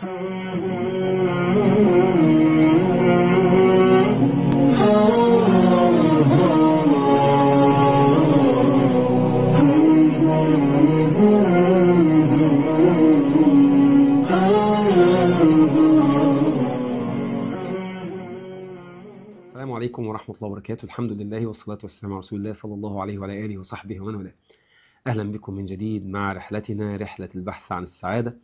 السلام عليكم ورحمة الله وبركاته الحمد لله والصلاة والسلام على رسول الله صلى الله عليه وعلى آله وصحبه ومن والاه أهلا بكم من جديد مع رحلتنا رحلة البحث عن السعادة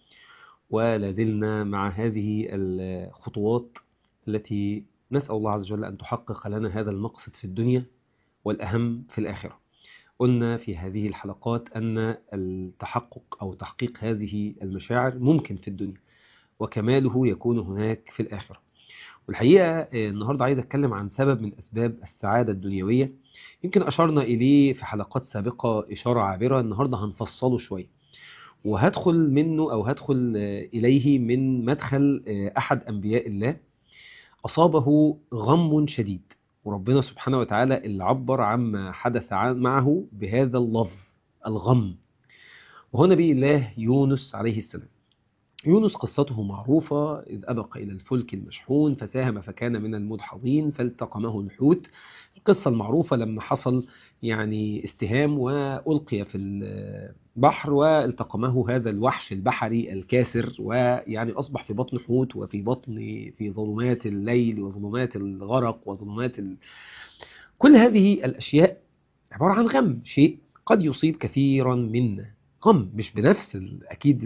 ولازلنا مع هذه الخطوات التي نسأل الله عز وجل أن تحقق لنا هذا المقصد في الدنيا والأهم في الآخرة قلنا في هذه الحلقات أن التحقق أو تحقيق هذه المشاعر ممكن في الدنيا وكماله يكون هناك في الآخرة والحقيقة النهاردة عايز أتكلم عن سبب من أسباب السعادة الدنيوية يمكن أشرنا إليه في حلقات سابقة إشارة عابرة النهاردة هنفصله شوية وهدخل منه أو هدخل إليه من مدخل أحد أنبياء الله أصابه غم شديد وربنا سبحانه وتعالى اللي عبر عما حدث معه بهذا اللفظ الغم وهو نبي الله يونس عليه السلام يونس قصته معروفة إذ أبق إلى الفلك المشحون فساهم فكان من المدحضين فالتقمه الحوت القصة المعروفة لما حصل يعني استهام وألقي في البحر والتقمه هذا الوحش البحري الكاسر ويعني أصبح في بطن حوت وفي بطن في ظلمات الليل وظلمات الغرق وظلمات ال... كل هذه الأشياء عبارة عن غم شيء قد يصيب كثيرا منا غم مش بنفس أكيد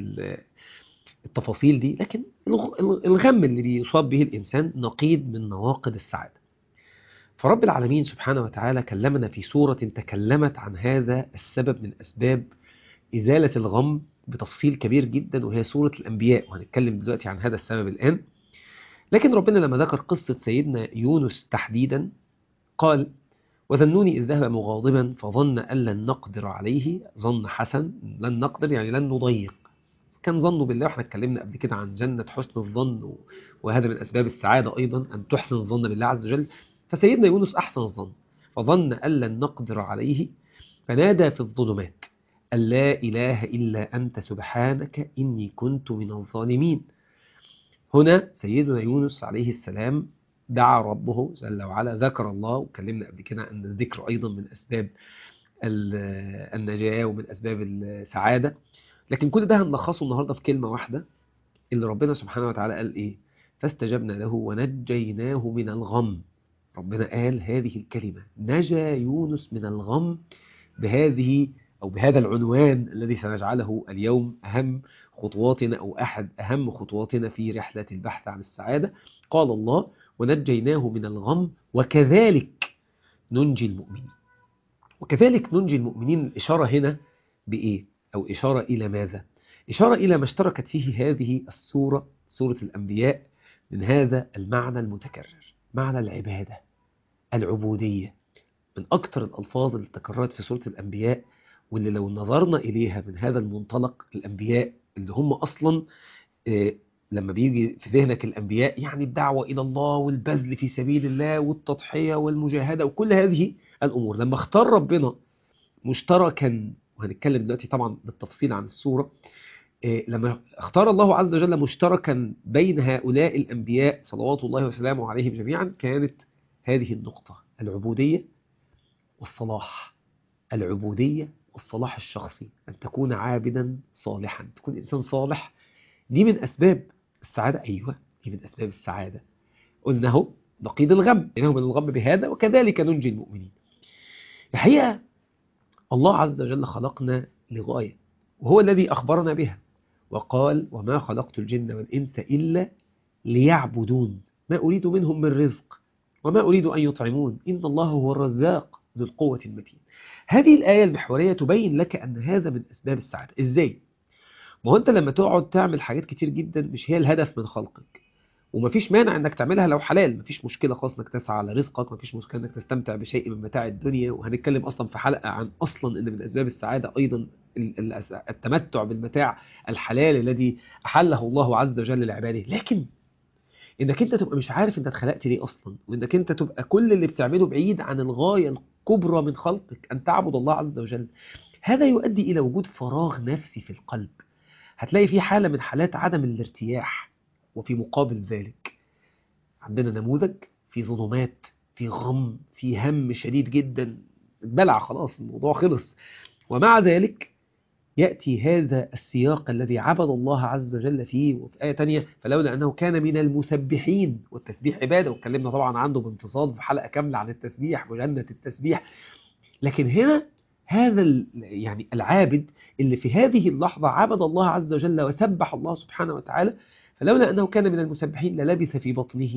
التفاصيل دي لكن الغم اللي بيصاب به الإنسان نقيض من نواقض السعادة فرب العالمين سبحانه وتعالى كلمنا في سورة تكلمت عن هذا السبب من أسباب إزالة الغم بتفصيل كبير جدا وهي سورة الأنبياء وهنتكلم دلوقتي عن هذا السبب الآن لكن ربنا لما ذكر قصة سيدنا يونس تحديدا قال وذنوني إذ ذهب مغاضبا فظن أن لن نقدر عليه ظن حسن لن نقدر يعني لن نضيق كان ظنه بالله واحنا اتكلمنا قبل كده عن جنة حسن الظن وهذا من أسباب السعادة أيضا أن تحسن الظن بالله عز وجل فسيدنا يونس أحسن الظن فظن أن لن نقدر عليه فنادى في الظلمات أن لا إله إلا أنت سبحانك إني كنت من الظالمين هنا سيدنا يونس عليه السلام دعا ربه جل وعلا ذكر الله وكلمنا قبل كده أن الذكر أيضا من أسباب النجاة ومن أسباب السعادة لكن كل ده هنلخصه النهاردة في كلمة واحدة اللي ربنا سبحانه وتعالى قال إيه فاستجبنا له ونجيناه من الغم ربنا قال هذه الكلمة نجا يونس من الغم بهذه أو بهذا العنوان الذي سنجعله اليوم أهم خطواتنا أو أحد أهم خطواتنا في رحلة البحث عن السعادة قال الله ونجيناه من الغم وكذلك ننجي المؤمنين وكذلك ننجي المؤمنين الإشارة هنا بإيه أو إشارة إلى ماذا إشارة إلى ما اشتركت فيه هذه السورة سورة الأنبياء من هذا المعنى المتكرر معنى العبادة العبودية من أكثر الألفاظ اللي تكررت في سورة الأنبياء واللي لو نظرنا إليها من هذا المنطلق الأنبياء اللي هم أصلا إيه لما بيجي في ذهنك الأنبياء يعني الدعوة إلى الله والبذل في سبيل الله والتضحية والمجاهدة وكل هذه الأمور لما اختار ربنا مشتركا وهنتكلم دلوقتي طبعا بالتفصيل عن السورة إيه لما اختار الله عز وجل مشتركا بين هؤلاء الأنبياء صلوات الله وسلامه عليهم جميعا كانت هذه النقطة العبودية والصلاح العبودية والصلاح الشخصي أن تكون عابدا صالحا تكون إنسان صالح دي من أسباب السعادة أيوة دي من أسباب السعادة قلناه نقيض الغم إنه من الغم بهذا وكذلك ننجي المؤمنين الحقيقة الله عز وجل خلقنا لغاية وهو الذي أخبرنا بها وقال وما خلقت الجن والإنس إلا ليعبدون ما أريد منهم من رزق وما أريد أن يطعمون إن الله هو الرزاق ذو القوة المتين هذه الآية المحورية تبين لك أن هذا من أسباب السعادة إزاي؟ ما هو أنت لما تقعد تعمل حاجات كتير جدا مش هي الهدف من خلقك ومفيش مانع انك تعملها لو حلال مفيش مشكله خالص انك تسعى على رزقك مفيش مشكله انك تستمتع بشيء من متاع الدنيا وهنتكلم اصلا في حلقه عن اصلا ان من اسباب السعاده ايضا التمتع بالمتاع الحلال الذي احله الله عز وجل لعباده لكن انك انت تبقى مش عارف انت اتخلقت ليه اصلا وانك انت تبقى كل اللي بتعمله بعيد عن الغايه الكبرى من خلقك ان تعبد الله عز وجل هذا يؤدي الى وجود فراغ نفسي في القلب هتلاقي في حاله من حالات عدم الارتياح وفي مقابل ذلك عندنا نموذج في ظلمات في غم في هم شديد جدا اتبلع خلاص الموضوع خلص ومع ذلك يأتي هذا السياق الذي عبد الله عز وجل فيه وفي آية تانية فلولا أنه كان من المسبحين والتسبيح عبادة واتكلمنا طبعا عنده بانتصاد في حلقة كاملة عن التسبيح وجنة التسبيح لكن هنا هذا يعني العابد اللي في هذه اللحظة عبد الله عز وجل وسبح الله سبحانه وتعالى فلولا أنه كان من المسبحين للبث في بطنه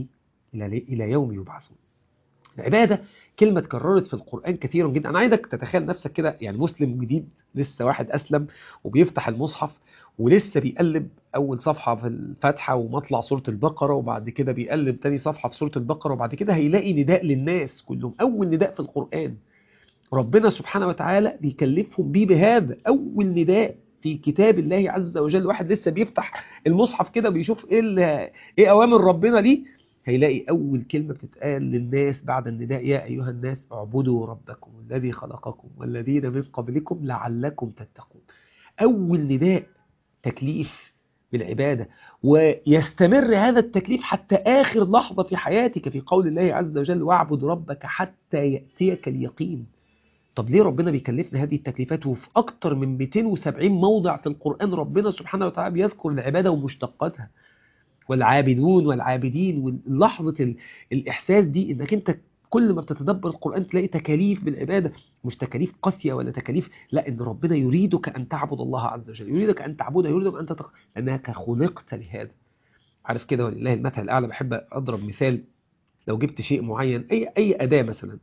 إلى يوم يبعثون العبادة كلمة اتكررت في القرآن كثيرا جدا أنا عايزك تتخيل نفسك كده يعني مسلم جديد لسه واحد أسلم وبيفتح المصحف ولسه بيقلب أول صفحة في الفاتحة ومطلع سورة البقرة وبعد كده بيقلب تاني صفحة في سورة البقرة وبعد كده هيلاقي نداء للناس كلهم أول نداء في القرآن ربنا سبحانه وتعالى بيكلفهم بيه بهذا أول نداء في كتاب الله عز وجل واحد لسه بيفتح المصحف كده بيشوف ايه ايه اوامر ربنا ليه هيلاقي أول كلمة بتتقال للناس بعد النداء يا أيها الناس اعبدوا ربكم الذي خلقكم والذين من قبلكم لعلكم تتقون أول نداء تكليف بالعبادة ويستمر هذا التكليف حتى آخر لحظة في حياتك في قول الله عز وجل واعبد ربك حتى يأتيك اليقين طب ليه ربنا بيكلفنا هذه التكليفات وفي أكتر من 270 موضع في القرآن ربنا سبحانه وتعالى بيذكر العبادة ومشتقاتها والعابدون والعابدين ولحظة الإحساس دي إنك أنت كل ما بتتدبر القرآن تلاقي تكاليف بالعبادة مش تكاليف قاسية ولا تكاليف لا إن ربنا يريدك أن تعبد الله عز وجل يريدك أن تعبده يريدك أن تتق... لأنك خلقت لهذا عارف كده ولله المثل الأعلى بحب أضرب مثال لو جبت شيء معين أي أي أداة مثلا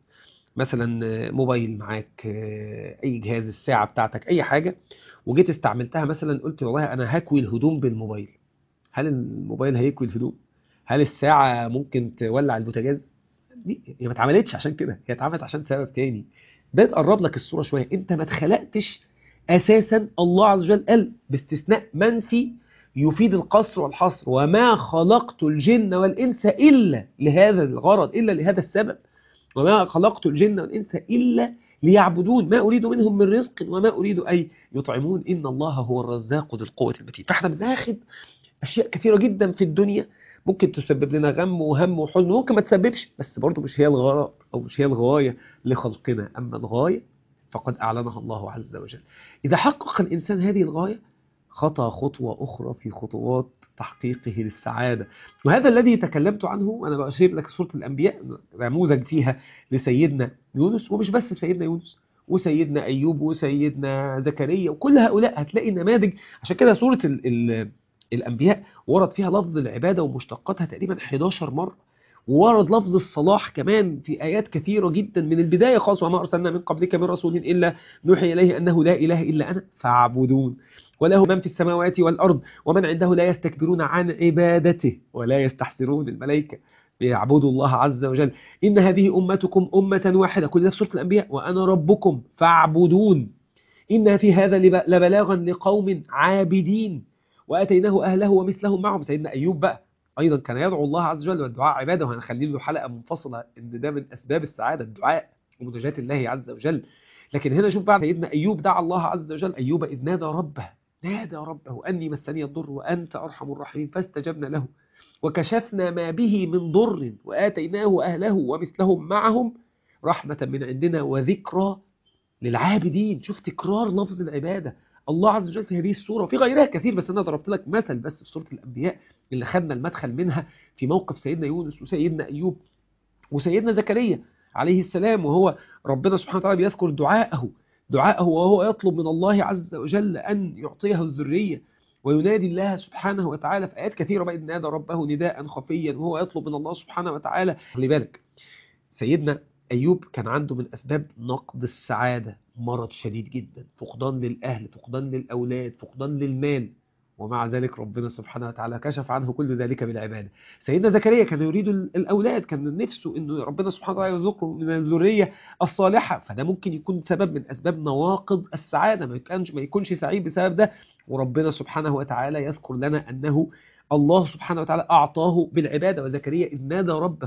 مثلا موبايل معاك أي جهاز الساعة بتاعتك أي حاجة وجيت استعملتها مثلا قلت والله أنا هكوي الهدوم بالموبايل هل الموبايل هيكوي الهدوم هل الساعة ممكن تولع البوتاجاز دي هي ما اتعملتش عشان كده هي اتعملت عشان سبب تاني ده تقرب لك الصورة شوية انت ما اتخلقتش اساسا الله عز وجل قال باستثناء منفي يفيد القصر والحصر وما خلقت الجن والإنس إلا لهذا الغرض إلا لهذا السبب وما خلقت الجن والإنس إلا ليعبدون ما أريد منهم من رزق وما أريد أن يطعمون إن الله هو الرزاق ذو القوة المتين فاحنا بناخد أشياء كثيرة جدا في الدنيا ممكن تسبب لنا غم وهم وحزن ممكن ما تسببش بس برضه مش هي الغرض أو مش هي الغاية لخلقنا أما الغاية فقد أعلنها الله عز وجل إذا حقق الإنسان هذه الغاية خطى خطوة أخرى في خطوات تحقيقه للسعادة وهذا الذي تكلمت عنه وأنا بأشير لك سورة الأنبياء نموذج فيها لسيدنا يونس ومش بس سيدنا يونس وسيدنا أيوب وسيدنا زكريا وكل هؤلاء هتلاقي نماذج عشان كده سورة ال ال الأنبياء ورد فيها لفظ العبادة ومشتقاتها تقريبا 11 مرة وورد لفظ الصلاح كمان في آيات كثيرة جدا من البداية خالص وما أرسلنا من قبلك من رسول إلا نوحي إليه أنه لا إله إلا أنا فاعبدون وله من في السماوات والأرض ومن عنده لا يستكبرون عن عبادته ولا يستحسرون الملائكة يعبدوا الله عز وجل إن هذه أمتكم أمة واحدة كل ده في سورة الأنبياء وأنا ربكم فاعبدون إن في هذا لبلاغا لقوم عابدين وأتيناه أهله ومثلهم معهم سيدنا أيوب بقى أيضا كان يدعو الله عز وجل والدعاء عبادة وهنخلي له حلقة منفصلة إن ده من أسباب السعادة الدعاء ومناجاة الله عز وجل لكن هنا شوف بقى سيدنا أيوب دعا الله عز وجل أيوب إذ نادى ربه نادى ربه أني مسني الضر وأنت أرحم الراحمين فاستجبنا له وكشفنا ما به من ضر وآتيناه أهله ومثلهم معهم رحمة من عندنا وذكرى للعابدين شوف تكرار لفظ العبادة الله عز وجل في هذه السورة وفي غيرها كثير بس أنا ضربت لك مثل بس في سورة الأنبياء اللي خدنا المدخل منها في موقف سيدنا يونس وسيدنا أيوب وسيدنا زكريا عليه السلام وهو ربنا سبحانه وتعالى بيذكر دعاءه دعاءه وهو يطلب من الله عز وجل أن يعطيه الذرية وينادي الله سبحانه وتعالى في آيات كثيرة بقى نادى ربه نداء خفيا وهو يطلب من الله سبحانه وتعالى خلي بالك سيدنا أيوب كان عنده من أسباب نقد السعادة مرض شديد جدا فقدان للأهل فقدان للأولاد فقدان للمال ومع ذلك ربنا سبحانه وتعالى كشف عنه كل ذلك بالعبادة سيدنا زكريا كان يريد الأولاد كان نفسه أنه ربنا سبحانه وتعالى يرزقه من الذرية الصالحة فده ممكن يكون سبب من أسباب نواقض السعادة ما يكونش, ما يكونش سعيد بسبب ده وربنا سبحانه وتعالى يذكر لنا أنه الله سبحانه وتعالى أعطاه بالعبادة وزكريا إذ نادى ربه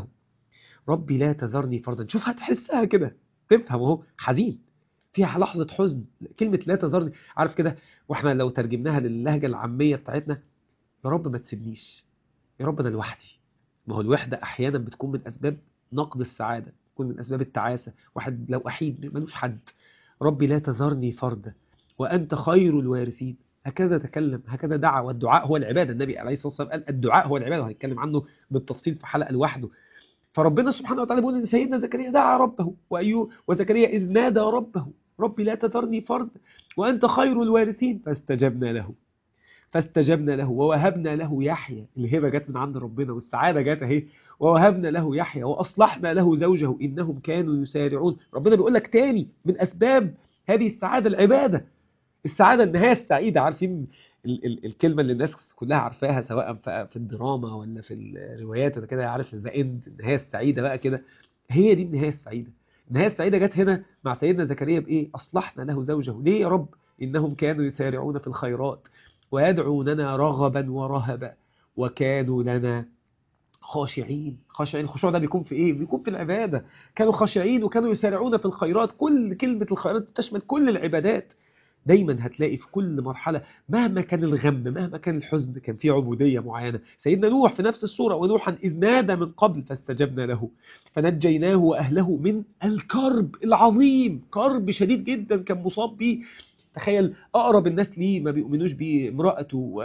ربي لا تذرني فردا شوف هتحسها كده تفهم اهو حزين فيها لحظة حزن كلمة لا تذرني عارف كده واحنا لو ترجمناها للهجة العامية بتاعتنا يا رب ما تسيبنيش يا رب انا لوحدي ما هو الوحده احيانا بتكون من اسباب نقد السعاده تكون من اسباب التعاسه واحد لو احيد ملوش حد ربي لا تذرني فردا وانت خير الوارثين هكذا تكلم هكذا دعا والدعاء هو العباده النبي عليه الصلاه والسلام قال الدعاء هو العباده وهنتكلم عنه بالتفصيل في حلقه لوحده فربنا سبحانه وتعالى بيقول ان سيدنا زكريا دعا ربه وايوب وزكريا اذ نادى ربه ربي لا تذرني فردا وانت خير الوارثين فاستجبنا له فاستجبنا له ووهبنا له يحيى الهبه جت من عند ربنا والسعاده جت اهي ووهبنا له يحيى واصلحنا له زوجه انهم كانوا يسارعون ربنا بيقول لك تاني من اسباب هذه السعاده العباده السعاده النهايه السعيده عارفين ال ال الكلمه اللي الناس كلها عارفاها سواء في الدراما ولا في الروايات ولا كده عارف ذا اند النهايه السعيده بقى كده هي دي النهايه السعيده النهايه السعيده جت هنا مع سيدنا زكريا بايه اصلحنا له زوجه ليه يا رب انهم كانوا يسارعون في الخيرات ويدعوننا رغبا ورهبا وكانوا لنا خاشعين خاشعين الخشوع ده بيكون في ايه بيكون في العباده كانوا خاشعين وكانوا يسارعون في الخيرات كل كلمه الخيرات تشمل كل العبادات دايما هتلاقي في كل مرحلة مهما كان الغم مهما كان الحزن كان في عبودية معينة سيدنا نوح في نفس السورة ونوحا إذ نادى من قبل فاستجبنا له فنجيناه وأهله من الكرب العظيم كرب شديد جدا كان مصاب به تخيل أقرب الناس ليه ما بيؤمنوش بيه امرأته و...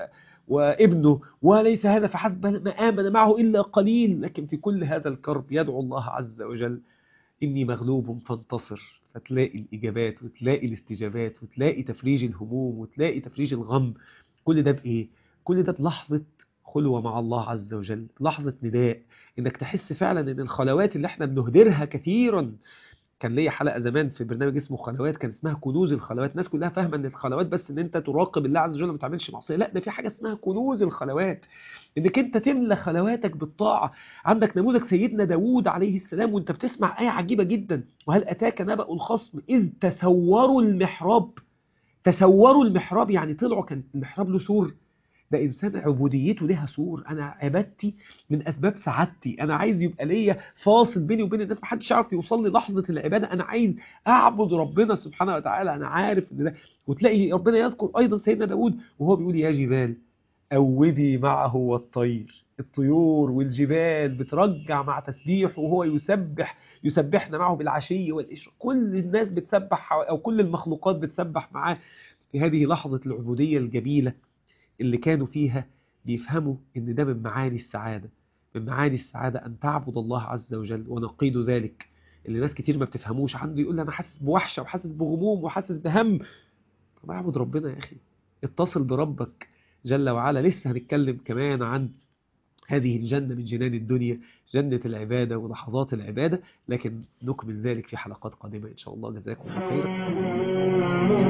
وابنه وليس هذا فحسب ما آمن معه إلا قليل لكن في كل هذا الكرب يدعو الله عز وجل إني مغلوب فانتصر فتلاقي الإجابات وتلاقي الاستجابات وتلاقي تفريج الهموم وتلاقي تفريج الغم كل ده بإيه؟ كل ده بلحظة خلوة مع الله عز وجل لحظة نداء إنك تحس فعلا إن الخلوات اللي احنا بنهدرها كثيرا كان ليا حلقة زمان في برنامج اسمه خلوات كان اسمها كنوز الخلوات الناس كلها فاهمة ان الخلوات بس ان انت تراقب الله عز وجل ما تعملش معصية لا ده في حاجة اسمها كنوز الخلوات انك انت تملى خلواتك بالطاعة عندك نموذج سيدنا داوود عليه السلام وانت بتسمع آية عجيبة جدا وهل أتاك نبأ الخصم إذ تسوروا المحراب تسوروا المحراب يعني طلعوا كان المحراب له سور ده إنسان عبوديته لها سور أنا عبادتي من أسباب سعادتي أنا عايز يبقى ليا فاصل بيني وبين الناس محدش يعرف يوصل لي لحظة العبادة أنا عايز أعبد ربنا سبحانه وتعالى أنا عارف إن ده وتلاقي ربنا يذكر أيضا سيدنا داود وهو بيقول يا جبال أوبي معه والطير الطيور والجبال بترجع مع تسبيح وهو يسبح يسبحنا معه بالعشي والإشراق كل الناس بتسبح أو كل المخلوقات بتسبح معاه في هذه لحظة العبودية الجميلة اللي كانوا فيها بيفهموا ان ده من معاني السعادة من معاني السعادة ان تعبد الله عز وجل ونقيد ذلك اللي ناس كتير ما بتفهموش عنده يقول انا حاسس بوحشة وحاسس بغموم وحاسس بهم طب اعبد ربنا يا اخي اتصل بربك جل وعلا لسه هنتكلم كمان عن هذه الجنة من جنان الدنيا جنة العبادة ولحظات العبادة لكن نكمل ذلك في حلقات قادمة إن شاء الله جزاكم الله خيرا